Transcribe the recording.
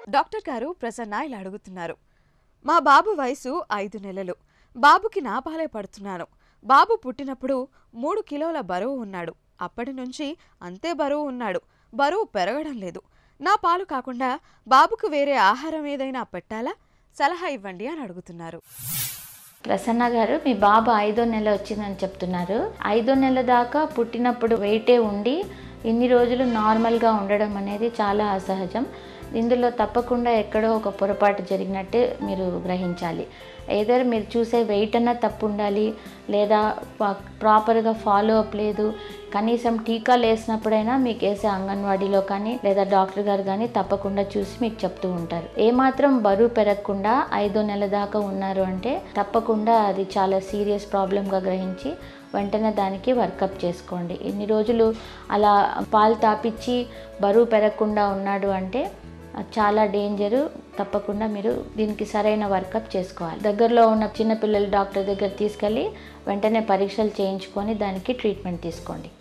doctor గారు ప్రసన్న ఇలా అడుగుతున్నారు మా బాబు వయసు ఐదు నెలలు బాబుకి నా పాలే పడుతున్నాను బాబు పుట్టినప్పుడు మూడు కిలోల బరువు ఉన్నాడు అప్పటి నుంచి అంతే బరువు ఉన్నాడు బరువు పెరగడం లేదు నా పాలు కాకుండా బాబుకు వేరే ఆహారం ఏదైనా పెట్టాలా సలహా ఇవ్వండి అని అడుగుతున్నారు ప్రసన్న గారు మీ బాబు ఐదో నెల వచ్చిందని చెప్తున్నారు ఐదో నెల దాకా పుట్టినప్పుడు వెయిటే ఉండి ఇన్ని రోజులు నార్మల్గా ఉండడం అనేది చాలా అసహజం ఇందులో తప్పకుండా ఎక్కడో ఒక పొరపాటు జరిగినట్టే మీరు గ్రహించాలి ఏదర్ మీరు చూసే వెయిట్ అన్నా తప్పు ఉండాలి లేదా ప్రాపర్గా ఫాలో అప్ లేదు కనీసం టీకాలు వేసినప్పుడైనా మీకు వేసే అంగన్వాడీలో కానీ లేదా డాక్టర్ గారు కానీ తప్పకుండా చూసి మీకు చెప్తూ ఉంటారు ఏమాత్రం బరువు పెరగకుండా ఐదో నెల దాకా ఉన్నారు అంటే తప్పకుండా అది చాలా సీరియస్ ప్రాబ్లంగా గ్రహించి వెంటనే దానికి వర్కప్ చేసుకోండి ఇన్ని రోజులు అలా పాలు తాపిచ్చి బరువు పెరగకుండా ఉన్నాడు అంటే అది చాలా డేంజరు తప్పకుండా మీరు దీనికి సరైన వర్కప్ చేసుకోవాలి దగ్గరలో ఉన్న చిన్నపిల్లల డాక్టర్ దగ్గర తీసుకెళ్ళి వెంటనే పరీక్షలు చేయించుకొని దానికి ట్రీట్మెంట్ తీసుకోండి